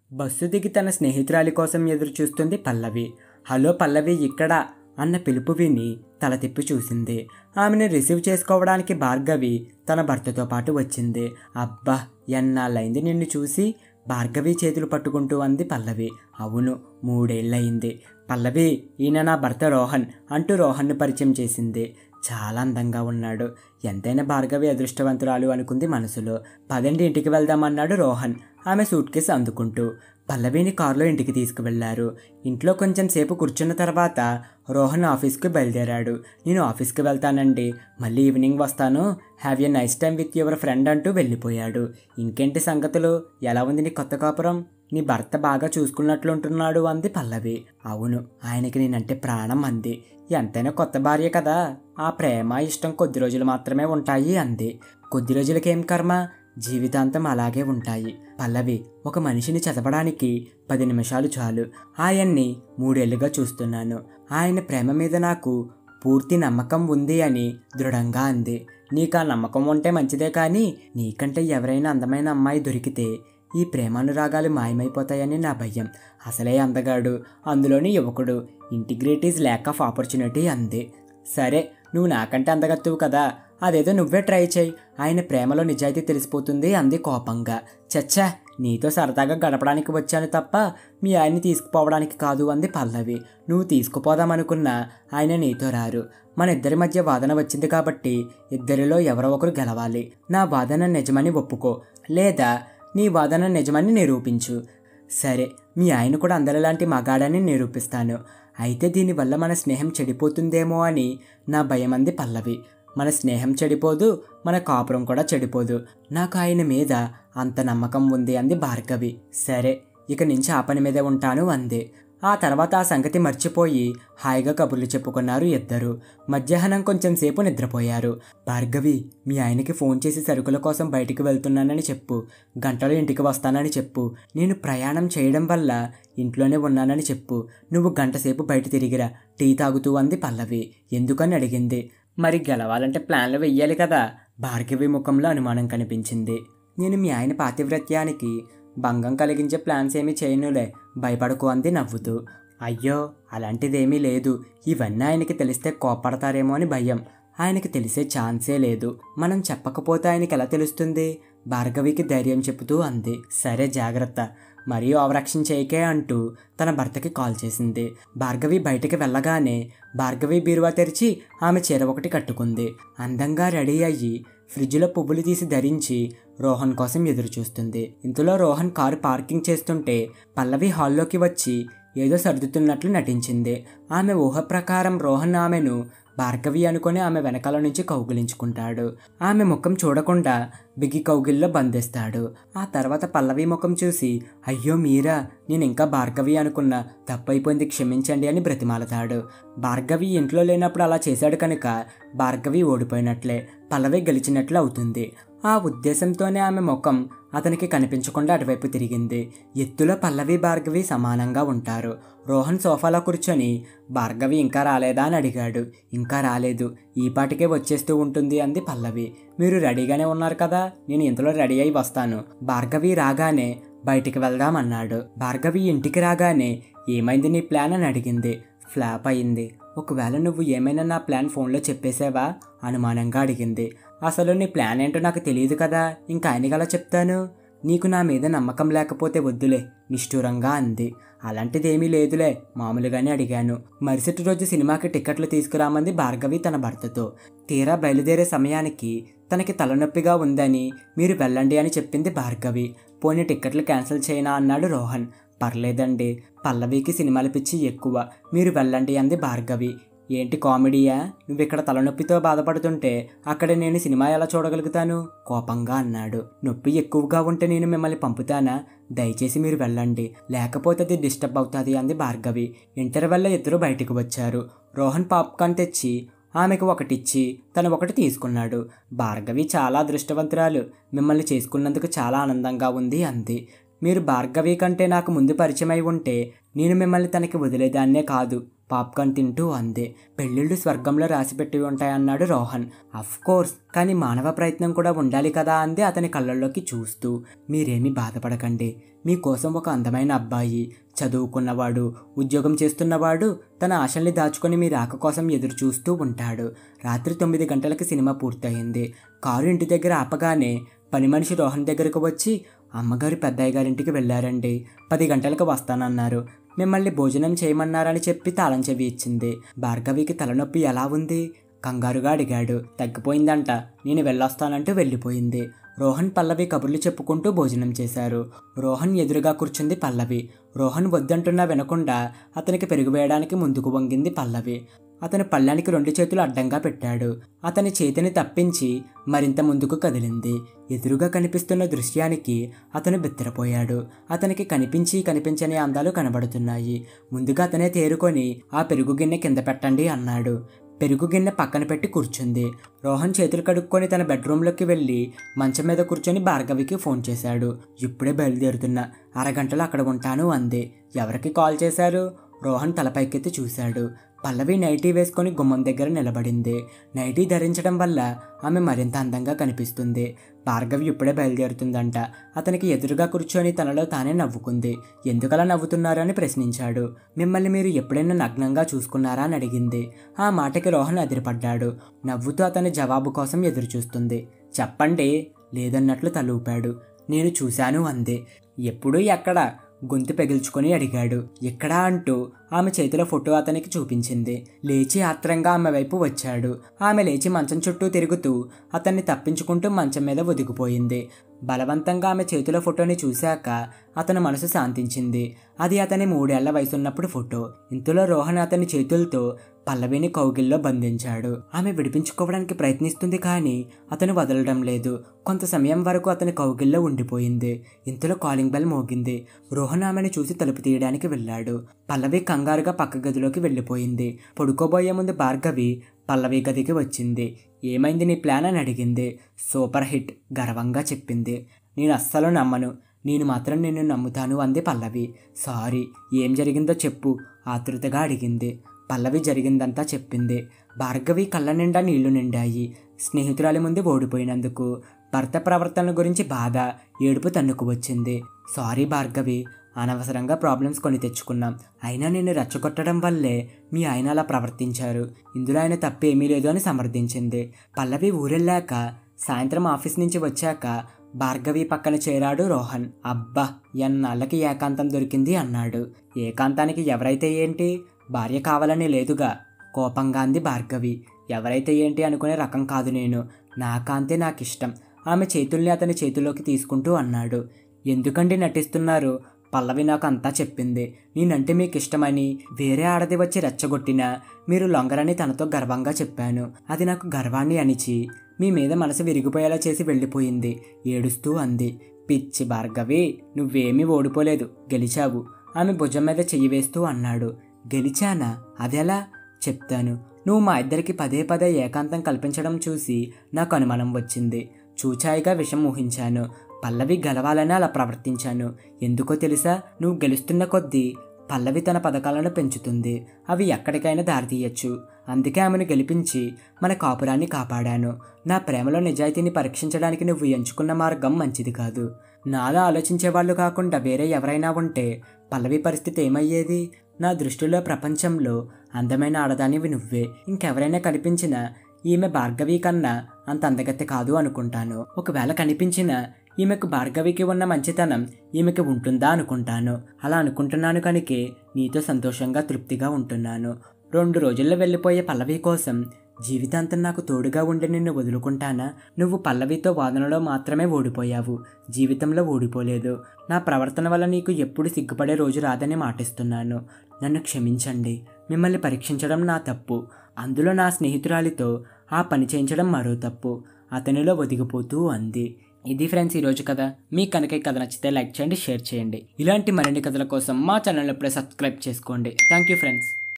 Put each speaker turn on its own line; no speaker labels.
bus దిగి తన స్నేహితురాలి కోసం ఎదురు చూస్తుంది పల్లవి హలో పల్లవి ఇక్కడ అన్న పిలుపు విని తల తిప్పి చూసింది ఆమెను రిసీవ్ చేసుకోవడానికి భార్గవి తన భర్తతో పాటు వచ్చింది అబ్బా ఎన్నాళ్ళైంది నిన్ను చూసి భార్గవి చేతులు పట్టుకుంటూ అంది పల్లవి అవును మూడేళ్ళయింది పల్లవి ఈయన నా భర్త రోహన్ అంటూ రోహన్ను పరిచయం చేసింది చాలా అందంగా ఉన్నాడు ఎంతైనా భార్గవి అదృష్టవంతురాలు అనుకుంది మనసులో పదండి ఇంటికి వెళ్దామన్నాడు రోహన్ ఆమె సూట్ కేసు అందుకుంటూ పల్లవిని కారులో ఇంటికి తీసుకువెళ్లారు ఇంట్లో కొంచెం సేపు కూర్చున్న తర్వాత రోహన్ ఆఫీస్కి బయలుదేరాడు నేను ఆఫీస్కి వెళ్తానండి మళ్ళీ ఈవినింగ్ వస్తాను have a nice time with your friend అంటూ వెళ్ళిపోయాడు ఇంకేంటి సంగతులు ఎలా ఉంది నీ కొత్త కాపురం నీ భర్త బాగా చూసుకున్నట్లుంటున్నాడు అంది పల్లవి అవును ఆయనకి నేనంటే ప్రాణం అంది ఎంతైనా కొత్త భార్య కదా ఆ ప్రేమ ఇష్టం కొద్ది రోజులు మాత్రమే ఉంటాయి అంది కొద్ది రోజులకేం కర్మ జీవితాంతం అలాగే ఉంటాయి పల్లవి ఒక మనిషిని చదవడానికి పది నిమిషాలు చాలు ఆయన్ని మూడేళ్లుగా చూస్తున్నాను ఆయన ప్రేమ మీద నాకు పూర్తి నమ్మకం ఉంది అని దృఢంగా అంది నీకు ఆ నమ్మకం ఉంటే మంచిదే కానీ నీకంటే ఎవరైనా అందమైన అమ్మాయి దొరికితే ఈ ప్రేమానురాగాలు మాయమైపోతాయని నా భయం అసలే అందగాడు అందులోని యువకుడు ఇంటిగ్రిటీస్ ల్యాక్ ఆఫ్ ఆపర్చునిటీ అంది సరే నువ్వు నాకంటే అందగత్తువు కదా అదేదో నువ్వే ట్రై చేయి ఆయన ప్రేమలో నిజాయితీ తెలిసిపోతుంది అంది కోపంగా చచ్చా నీతో సరదాగా గడపడానికి వచ్చాను తప్ప మీ ఆయన్ని తీసుకుపోవడానికి కాదు అంది పల్లవి నువ్వు తీసుకుపోదామనుకున్నా ఆయన నీతో రారు మన ఇద్దరి మధ్య వాదన వచ్చింది కాబట్టి ఇద్దరిలో ఎవరో ఒకరు గెలవాలి నా వాదన నిజమని ఒప్పుకో లేదా నీ వాదన నిజమని నిరూపించు సరే మీ ఆయన కూడా అందరిలాంటి మగాడని నిరూపిస్తాను అయితే దీనివల్ల మన స్నేహం చెడిపోతుందేమో అని నా భయం అంది పల్లవి మన స్నేహం చెడిపోదు మన కాపురం కూడా చెడిపోదు నాకు ఆయన మీద అంత నమ్మకం ఉంది అంది భార్గవి సరే ఇక నుంచి ఆ పని మీదే ఉంటాను అంది ఆ తర్వాత ఆ సంగతి మర్చిపోయి హాయిగా కబుర్లు చెప్పుకున్నారు ఇద్దరు మధ్యాహ్నం కొంచెం సేపు నిద్రపోయారు భార్గవి మీ ఆయనకి ఫోన్ చేసి సరుకుల కోసం బయటికి వెళ్తున్నానని చెప్పు గంటలో ఇంటికి వస్తానని చెప్పు నేను ప్రయాణం చేయడం వల్ల ఇంట్లోనే ఉన్నానని చెప్పు నువ్వు గంట సేపు బయట తిరిగిరా టీ తాగుతూ అంది పల్లవి ఎందుకని అడిగింది మరి గెలవాలంటే ప్లాన్లు వెయ్యాలి కదా భార్గవి ముఖంలో అనుమానం కనిపించింది నేను మీ ఆయన పాతివ్రత్యానికి భంగం కలిగించే ప్లాన్స్ ఏమీ చేయనులే భయపడకు అంది నవ్వుతూ అయ్యో అలాంటిదేమీ లేదు ఇవన్నీ ఆయనకి తెలిస్తే కోపడతారేమో అని భయం ఆయనకి తెలిసే ఛాన్సే లేదు మనం చెప్పకపోతే ఆయనకి ఎలా తెలుస్తుంది భార్గవికి ధైర్యం చెబుతూ అంది సరే జాగ్రత్త మరీ ఓవరాక్షన్ చేయకే అంటూ తన భర్తకి కాల్ చేసింది భార్గవి బయటికి వెళ్ళగానే భార్గవి బీరువా తెరిచి ఆమె చీర ఒకటి కట్టుకుంది అందంగా రెడీ అయ్యి ఫ్రిడ్జ్లో పువ్వులు తీసి ధరించి రోహన్ కోసం ఎదురు చూస్తుంది ఇంతలో రోహన్ కారు పార్కింగ్ చేస్తుంటే పల్లవి హాల్లోకి వచ్చి ఏదో సర్దుతున్నట్లు నటించింది ఆమె ఊహ ప్రకారం రోహన్ ఆమెను భార్గవి అనుకుని ఆమె వెనకాల నుంచి కౌగిలించుకుంటాడు ఆమె ముఖం చూడకుండా బిగి కౌగిల్లో బంధిస్తాడు ఆ తర్వాత పల్లవి ముఖం చూసి అయ్యో మీరా నేను ఇంకా భార్గవి అనుకున్నా తప్పైపోయింది క్షమించండి అని బ్రతిమాలతాడు భార్గవి ఇంట్లో లేనప్పుడు అలా చేశాడు కనుక భార్గవి ఓడిపోయినట్లే పల్లవి గెలిచినట్లు అవుతుంది ఆ ఉద్దేశంతోనే ఆమె ముఖం అతనికి కనిపించకుండా అటువైపు తిరిగింది ఎత్తులో పల్లవి భార్గవి సమానంగా ఉంటారు రోహన్ సోఫాలో కూర్చొని భార్గవి ఇంకా రాలేదా అని అడిగాడు ఇంకా రాలేదు ఈ పాటికే వచ్చేస్తూ ఉంటుంది అంది పల్లవి మీరు రెడీగానే ఉన్నారు కదా నేను ఇంతలో రెడీ అయి వస్తాను భార్గవి రాగానే బయటికి వెళ్దామన్నాడు భార్గవి ఇంటికి రాగానే ఏమైంది నీ ప్లాన్ అని అడిగింది ఫ్లాప్ అయింది ఒకవేళ నువ్వు ఏమైనా నా ప్లాన్ ఫోన్లో చెప్పేసావా అనుమానంగా అడిగింది అసలు నీ ప్లాన్ ఏంటో నాకు తెలియదు కదా ఇంకా ఆయనగలా చెప్తాను నీకు నా మీద నమ్మకం లేకపోతే వద్దులే నిష్ఠూరంగా అంది అలాంటిదేమీ లేదులే మామూలుగానే అడిగాను మరుసటి రోజు సినిమాకి టికెట్లు తీసుకురామంది భార్గవి తన భర్తతో తీరా బయలుదేరే సమయానికి తనకి తలనొప్పిగా ఉందని మీరు వెళ్ళండి అని చెప్పింది భార్గవి పోనీ టికెట్లు క్యాన్సిల్ చేయనా అన్నాడు రోహన్ పర్లేదండి పల్లవికి సినిమాల పిచ్చి ఎక్కువ మీరు వెళ్ళండి అంది భార్గవి ఏంటి కామెడీయా నువ్వు ఇక్కడ తలనొప్పితో బాధపడుతుంటే అక్కడ నేను సినిమా ఎలా చూడగలుగుతాను కోపంగా అన్నాడు నొప్పి ఎక్కువగా ఉంటే నేను మిమ్మల్ని పంపుతానా దయచేసి మీరు వెళ్ళండి లేకపోతే అది డిస్టర్బ్ అవుతుంది అంది భార్గవి ఇంటర్వెల్లో ఇద్దరు బయటకు వచ్చారు రోహన్ పాప్కార్న్ తెచ్చి ఆమెకు ఒకటిచ్చి తను ఒకటి తీసుకున్నాడు భార్గవి చాలా అదృష్టవంతురాలు మిమ్మల్ని చేసుకున్నందుకు చాలా ఆనందంగా ఉంది అంది మీరు భార్గవి కంటే నాకు ముందు పరిచయం అయి ఉంటే నేను మిమ్మల్ని తనకి వదిలేదాన్నే కాదు పాప్కార్న్ తింటూ అంది పెళ్ళిళ్ళు స్వర్గంలో రాసిపెట్టి ఉంటాయన్నాడు రోహన్ అఫ్ కోర్స్ కానీ మానవ ప్రయత్నం కూడా ఉండాలి కదా అంది అతని కళ్ళల్లోకి చూస్తూ మీరేమీ బాధపడకండి మీకోసం ఒక అందమైన అబ్బాయి చదువుకున్నవాడు ఉద్యోగం చేస్తున్నవాడు తన ఆశల్ని దాచుకొని మీ రాక కోసం ఎదురు చూస్తూ ఉంటాడు రాత్రి తొమ్మిది గంటలకి సినిమా పూర్తయింది కారు ఇంటి దగ్గర ఆపగానే పని మనిషి రోహన్ దగ్గరకు వచ్చి అమ్మగారు పెద్దయ్య గారింటికి వెళ్ళారండి పది గంటలకు వస్తానన్నారు మిమ్మల్ని భోజనం చేయమన్నారని చెప్పి తాళం చెవి ఇచ్చింది భార్గవికి తలనొప్పి ఎలా ఉంది కంగారుగా అడిగాడు తగ్గిపోయిందంట నేను వెళ్ళొస్తానంటూ వెళ్ళిపోయింది రోహన్ పల్లవి కబుర్లు చెప్పుకుంటూ భోజనం చేశారు రోహన్ ఎదురుగా కూర్చుంది పల్లవి రోహన్ వద్దంటున్నా వినకుండా అతనికి పెరుగు వేయడానికి ముందుకు వంగింది పల్లవి అతని పళ్ళానికి రెండు చేతులు అడ్డంగా పెట్టాడు అతని చేతిని తప్పించి మరింత ముందుకు కదిలింది ఎదురుగా కనిపిస్తున్న దృశ్యానికి అతను బిత్తరపోయాడు అతనికి కనిపించి కనిపించని అందాలు కనబడుతున్నాయి ముందుగా అతనే తేరుకొని ఆ పెరుగు గిన్నె కింద పెట్టండి అన్నాడు పెరుగు గిన్నె పక్కన పెట్టి కూర్చుంది రోహన్ చేతులు కడుక్కొని తన బెడ్రూమ్లోకి వెళ్ళి మంచం మీద కూర్చొని భార్గవికి ఫోన్ చేశాడు ఇప్పుడే బయలుదేరుతున్నా అరగంటలో అక్కడ ఉంటాను అంది ఎవరికి కాల్ చేశారు రోహన్ తలపైకెత్తి చూశాడు పల్లవి నైటీ వేసుకొని గుమ్మం దగ్గర నిలబడింది నైటీ ధరించడం వల్ల ఆమె మరింత అందంగా కనిపిస్తుంది భార్గవి ఇప్పుడే బయలుదేరుతుందంట అతనికి ఎదురుగా కూర్చొని తనలో తానే నవ్వుకుంది ఎందుకలా నవ్వుతున్నారు అని ప్రశ్నించాడు మిమ్మల్ని మీరు ఎప్పుడైనా నగ్నంగా చూసుకున్నారా అని అడిగింది ఆ మాటకి రోహన్ అదిరిపడ్డాడు నవ్వుతూ అతని జవాబు కోసం ఎదురుచూస్తుంది చెప్పండి లేదన్నట్లు తలూపాడు నేను చూశాను అంది ఎప్పుడు ఎక్కడ గొంతు పెగిల్చుకొని అడిగాడు ఎక్కడా అంటూ ఆమె చేతిలో ఫోటో అతనికి చూపించింది లేచి ఆత్రంగా ఆమె వైపు వచ్చాడు ఆమె లేచి మంచం చుట్టూ తిరుగుతూ అతన్ని తప్పించుకుంటూ మంచం మీద ఒదిగిపోయింది బలవంతంగా ఆమె చేతిలో ఫోటోని చూశాక అతని మనసు శాంతించింది అది అతని మూడేళ్ల వయసున్నప్పుడు ఫోటో ఇంతలో రోహన్ అతని చేతులతో పల్లవిని కౌగిల్లో బంధించాడు ఆమె విడిపించుకోవడానికి ప్రయత్నిస్తుంది కానీ అతను వదలడం లేదు కొంత సమయం వరకు అతని కౌగిల్లో ఉండిపోయింది ఇంతలో కాలింగ్ బెల్ మోగింది రోహన్ ఆమెను చూసి తలుపు తీయడానికి వెళ్ళాడు పల్లవి కంగారుగా పక్క గదిలోకి వెళ్ళిపోయింది పడుకోబోయే ముందు భార్గవి పల్లవి గదికి వచ్చింది ఏమైంది నీ ప్లాన్ అని అడిగింది సూపర్ హిట్ గర్వంగా చెప్పింది నేను అస్సలు నమ్మను నేను మాత్రం నిన్ను నమ్ముతాను అంది పల్లవి సారీ ఏం జరిగిందో చెప్పు ఆతృతగా అడిగింది పల్లవి జరిగిందంతా చెప్పింది భార్గవి కళ్ళ నిండా నీళ్లు నిండాయి స్నేహితురాలి ముందు ఓడిపోయినందుకు భర్త ప్రవర్తన గురించి బాధ ఏడుపు తన్నుకు వచ్చింది సారీ భార్గవి అనవసరంగా ప్రాబ్లమ్స్ కొని తెచ్చుకున్నాం అయినా నిన్ను రెచ్చగొట్టడం వల్లే మీ ఆయన అలా ప్రవర్తించారు ఇందులో ఆయన తప్పేమీ లేదు అని సమర్థించింది పల్లవి ఊరెళ్ళాక సాయంత్రం ఆఫీస్ నుంచి వచ్చాక భార్గవి పక్కన చేరాడు రోహన్ అబ్బా ఎన్నాళ్ళకి ఏకాంతం దొరికింది అన్నాడు ఏకాంతానికి ఎవరైతే ఏంటి భార్య కావాలని లేదుగా కోపంగా అంది భార్గవి ఎవరైతే ఏంటి అనుకునే రకం కాదు నేను నా కాంతే నాకు ఇష్టం ఆమె చేతుల్ని అతని చేతిలోకి తీసుకుంటూ అన్నాడు ఎందుకండి నటిస్తున్నారు పల్లవి నాకు అంతా చెప్పింది నేనంటే మీకు ఇష్టమని వేరే ఆడది వచ్చి రెచ్చగొట్టినా మీరు లొంగరని తనతో గర్వంగా చెప్పాను అది నాకు గర్వాన్ని అణిచి మీ మీద మనసు విరిగిపోయేలా చేసి వెళ్ళిపోయింది ఏడుస్తూ అంది పిచ్చి భార్గవి నువ్వేమీ ఓడిపోలేదు గెలిచావు ఆమె భుజం మీద చెయ్యి వేస్తూ అన్నాడు గెలిచానా అదెలా చెప్తాను నువ్వు మా ఇద్దరికి పదే పదే ఏకాంతం కల్పించడం చూసి నాకు అనుమానం వచ్చింది చూచాయిగా విషం ఊహించాను పల్లవి గెలవాలని అలా ప్రవర్తించాను ఎందుకో తెలుసా నువ్వు గెలుస్తున్న కొద్దీ పల్లవి తన పథకాలను పెంచుతుంది అవి ఎక్కడికైనా దారితీయచ్చు అందుకే ఆమెను గెలిపించి మన కాపురాన్ని కాపాడాను నా ప్రేమలో నిజాయితీని పరీక్షించడానికి నువ్వు ఎంచుకున్న మార్గం మంచిది కాదు నాలో ఆలోచించే వాళ్ళు కాకుండా వేరే ఎవరైనా ఉంటే పల్లవి పరిస్థితి ఏమయ్యేది నా దృష్టిలో ప్రపంచంలో అందమైన ఆడదానివి నువ్వే ఇంకెవరైనా కనిపించినా ఈమె భార్గవి కన్నా అంత అందగత్తె కాదు అనుకుంటాను ఒకవేళ కనిపించినా ఈమెకు భార్గవికి ఉన్న మంచితనం ఈమెకి ఉంటుందా అనుకుంటాను అలా అనుకుంటున్నాను కనుకే నీతో సంతోషంగా తృప్తిగా ఉంటున్నాను రెండు రోజుల్లో వెళ్ళిపోయే పల్లవి కోసం జీవితాంతం నాకు తోడుగా ఉండి నిన్ను వదులుకుంటానా నువ్వు పల్లవితో వాదనలో మాత్రమే ఓడిపోయావు జీవితంలో ఓడిపోలేదు నా ప్రవర్తన వల్ల నీకు ఎప్పుడు సిగ్గుపడే రోజు రాదని మాటిస్తున్నాను నన్ను క్షమించండి మిమ్మల్ని పరీక్షించడం నా తప్పు అందులో నా స్నేహితురాలితో ఆ పని చేయించడం మరో తప్పు అతనిలో ఒదిగిపోతూ అంది ఇది ఫ్రెండ్స్ ఈరోజు కథ మీకు కనుక ఈ కథ నచ్చితే లైక్ చేయండి షేర్ చేయండి ఇలాంటి మరిన్ని కథల కోసం మా ఛానల్ ఇప్పుడే సబ్స్క్రైబ్ చేసుకోండి థ్యాంక్ యూ ఫ్రెండ్స్